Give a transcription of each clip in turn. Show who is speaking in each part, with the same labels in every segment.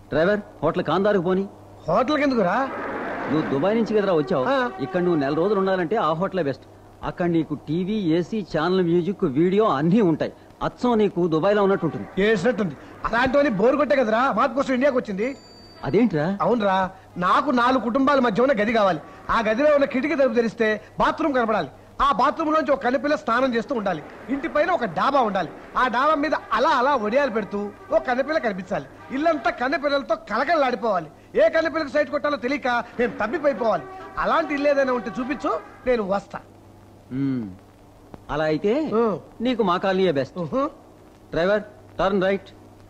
Speaker 1: Driver hotel కాందారుకు పోని
Speaker 2: hotel కిందకురా
Speaker 1: నువ్వు Dubai నుంచి కదరా వచ్చావు
Speaker 2: ఆ.
Speaker 1: ఇక్కడ నువ్వు నెల రోజులు ఉండాలంటే ఆ హోటలే బెస్ట్ అక్కడ నీకు TV AC channel music video అన్నీ ఉంటాయి అచ్చం నీకు దుబాయ్ లో ఉన్నట్టు ఉంటుంది
Speaker 2: చేసినట్టుంది అలాంటివన్నీ బోరు కొట్టే కదరా మార్పు కోసం ఇండియాకి వచ్చింది
Speaker 1: అదేంట్రా
Speaker 2: అవునరా నాకు నాలుగు కుటుంబాల మధ్య ఉన్న గది కావాలి ఆ గదిలో ఉన్న కిటికీ తలుపు తెరిస్తే బాత్రూమ్ కనపడాలి ఆ బాత్రూమ్ లోంచి ఒక కన్నెపిల్ల స్నానం చేస్తూ ఉండాలి ఇంటి పైన ఒక డాబా ఉండాలి ఆ డాబా మీద అలా అలా ఒడియాలు పెడుతూ ఒక కన్నెపిల్ల కనిపించాలి ఇల్లంతా కన్నెపిల్లలతో కలకలలాడిపోవాలి ఏ కన్నెపిల్లకు సైట్ కొట్టాలో తెలియక నేను తప్పిపోయిపోవాలి అలాంటి ఇల్లు ఏదైనా ఉంటే చూపించు నేను వస్తా
Speaker 1: మ్మ్. అలా అయితే
Speaker 2: ఆ.
Speaker 1: నీకు మా కాలనీయే బెస్ట్
Speaker 2: ఉహు.
Speaker 1: డ్రైవర్ టర్న్ రైట్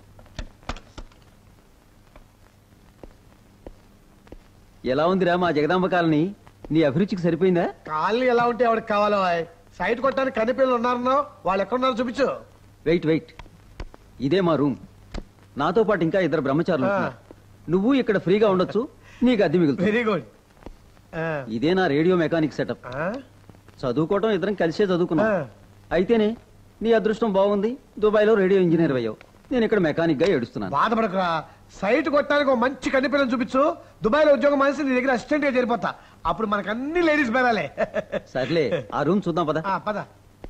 Speaker 1: ఎలా ఉందిరా మా జగదాంబ కాలనీ నీ అభిరుచికి సరిపోయిందా
Speaker 2: కాలనీ ఎలా ఉంటే ఎవరికి కావాలో ఆయ్. సైట్ కొట్టడానికి కన్నెపిల్లలు ఉన్నారన్నావు వాళ్ళు ఎక్కడున్నారో చూపించు
Speaker 1: వెయిట్ వెయిట్ ఇదే మా రూమ్ నాతో పాటు ఇంకా ఇద్దరు బ్రహ్మచారులు
Speaker 2: ఆ.
Speaker 1: ఉంటున్నారు. నువ్వు ఇక్కడ ఫ్రీగా ఉండొచ్చు నీకు అద్దె మిగులుతుంది
Speaker 2: వెరీ గుడ్
Speaker 1: ఇదే నా రేడియో మెకానిక్ సెటప్ చదువుకోవటం ఇద్దరం కలిసే చదువుకున్నాం
Speaker 2: ఆ.
Speaker 1: అయితేనే నీ అదృష్టం బాగుంది దుబాయ్ లో రేడియో ఇంజనీర్ అయ్యావు నేను ఇక్కడ మెకానిక్ గా ఏడుస్తున్నాను
Speaker 2: బాధపడకురా సైట్ కొట్టడానికి ఒక మంచి కన్నెపిల్లని చూపించు దుబాయ్ లో ఉద్యోగం మనిషి నీ దగ్గర అసిస్టెంట్ గా చేరిపోతా అప్పుడు మనకు అన్ని లేడీస్ బేరాలే
Speaker 1: సర్లే ఆ రూమ్ చూద్దాం పద
Speaker 2: ఆ, పద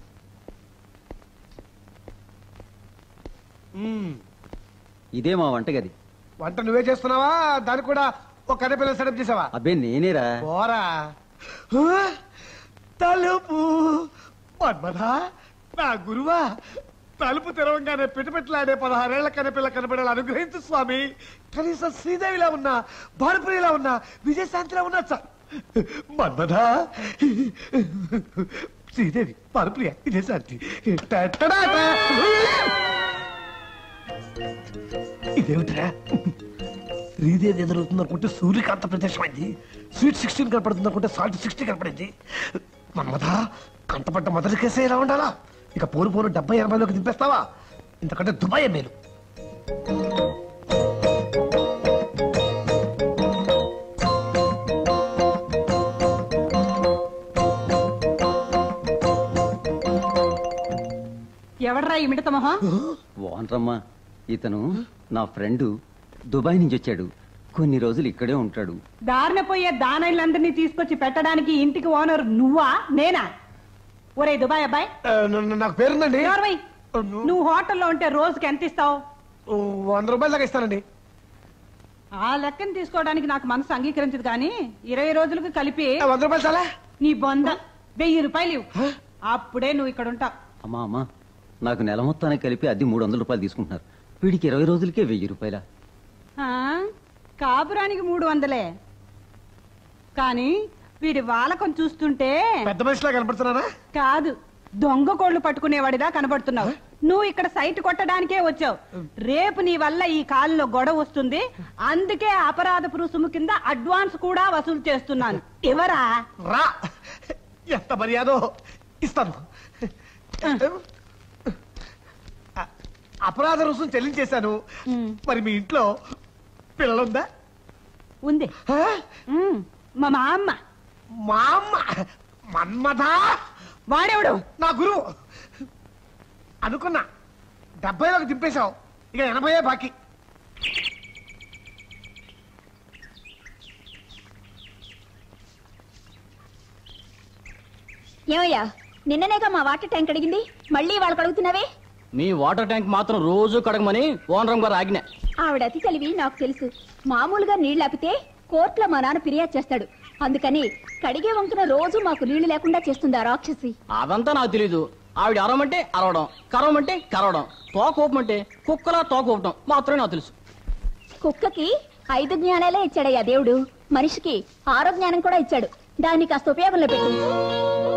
Speaker 2: మ్మ్.
Speaker 1: ఇదే మా వంటగది
Speaker 2: వంట నువ్వే చేస్తున్నావా దానికి కూడా ఒక కన్నెపిల్ల సెటప్ చేసావా
Speaker 1: అబ్బే నేనేరా
Speaker 2: పోరా ఆ, తలుపు మన్మథ నా గురువా తలుపు తెరవంగానే పిటపిట్లాడే పదహారేళ్ల కన్నెపిల్ల కనపడేలా అనుగ్రహించు స్వామి కనీసం శ్రీదేవిలా ఉన్నా భానుపురిలా ఉన్నా విజయశాంతిలా ఉన్నా చాలు మన్మథ శ్రీదేవి భానుప్రియ విజయశాంతి టటడాట. ఇదేమిట్రా శ్రీదేవి ఎదురవుతుంది అనుకుంటే సూర్యకాంత ప్రత్యక్షమైంది స్వీట్ సిక్స్టీన్ కనపడుతుంది అనుకుంటే సాల్ట్ సిక్స్టీ కనపడింది మన్మథ కంటపడ్డ మొదటి కేసే ఎలా ఉండాలా ఇక పోను పోను డెబ్బై ఎనభైలోకి దింపేస్తావా ఇంతకంటే దుబాయ్ మేలు
Speaker 3: ఎవడరా ఈ మిడత మొహం
Speaker 1: వానరమ్మా ఇతను నా ఫ్రెండ్ దుబాయ్ నుంచి వచ్చాడు కొన్ని రోజులు ఇక్కడే ఉంటాడు
Speaker 3: దారిన పోయే దానైలందరినీ తీసుకొచ్చి పెట్టడానికి ఇంటికి ఓనర్ నువ్వా నేనా ఒరే దుబాయ్ అబ్బాయి
Speaker 2: ఆ, న- న- నాకు పేరుందండి
Speaker 3: ఎవరివై? నువ్వు హోటల్లో ఉంటే రోజుకి ఎంత ఇస్తావు
Speaker 2: ఓ, వంద రూపాయల దాకా ఇస్తానండి
Speaker 3: ఆ లెక్కని తీసుకోవడానికి నాకు మనసు అంగీకరించదు కానీ ఇరవై రోజులకు కలిపి
Speaker 2: ఆ, వంద రూపాయలు చాలా
Speaker 3: నీ బొంద వెయ్యి రూపాయలు ఇవ్వు. అప్పుడే నువ్వు ఇక్కడ ఉంటావు
Speaker 1: అమ్మా అమ్మా నాకు నెల మొత్తానికి కలిపి అద్దె మూడు వందల రూపాయలు తీసుకుంటున్నారు వీడికి ఇరవై రోజులకే వెయ్యి రూపాయల
Speaker 3: ఆ? కాపురానికి మూడు వందలే కానీ వీడి వాలకం చూస్తుంటే
Speaker 2: పెద్ద మనిషిలా కనపడుతున్నానా
Speaker 3: కాదు దొంగ కోళ్లు పట్టుకునేవాడిలా కనబడుతున్నావు నువ్వు ఇక్కడ సైట్ కొట్టడానికే వచ్చావు రేపు నీ వల్ల ఈ కాలంలో గొడవ వస్తుంది అందుకే అపరాధపు రుసుము కింద అడ్వాన్స్ కూడా వసూలు చేస్తున్నాను ఎవరా
Speaker 2: రా ఎంత మర్యాదో ఇస్తాను అ- అపరాధ రుసుం చెల్లించేశాను
Speaker 3: ఉమ్.
Speaker 2: మరి మీ ఇంట్లో పిల్లలుందా
Speaker 3: ఉంది
Speaker 2: ఆ?
Speaker 3: ఉమ్, మా మా అమ్మ
Speaker 2: మా అమ్మ మన్మథ
Speaker 3: వాడెవడు
Speaker 2: నా గురువు అనుకున్నా డెబ్బైలోకి దింపేశావు ఇక ఎనభై బాకీ
Speaker 4: ఏమయ్యా నిన్ననేగా మా వాటర్ ట్యాంక్ అడిగింది మళ్ళీ వాళ్ళకి అడుగుతున్నావే
Speaker 5: మీ వాటర్ ట్యాంక్ మాత్రం రోజు కడగమని ఓనరం గారు ఆజ్ఞ
Speaker 4: ఆవిడ అతి తెలివి నాకు తెలుసు మామూలుగా నీళ్లు ఆపితే కోర్టులో మా నాన్న ఫిర్యాదు చేస్తాడు అందుకని కడిగే వంకున రోజు మాకు నీళ్లు లేకుండా చేస్తుంది ఆ రాక్షసి
Speaker 5: అదంతా నాకు తెలీదు ఆవిడ అరవమంటే అరవడం కరవమంటే కరవడం తోక ఊపమంటే కుక్కలా తోక ఊపడం మాత్రమే నాకు తెలుసు
Speaker 4: కుక్కకి ఐదు జ్ఞానాలే ఇచ్చాడయ్యా దేవుడు మనిషికి ఆరో జ్ఞానం కూడా ఇచ్చాడు దాన్ని కాస్త ఉపయోగంలో పెట్టు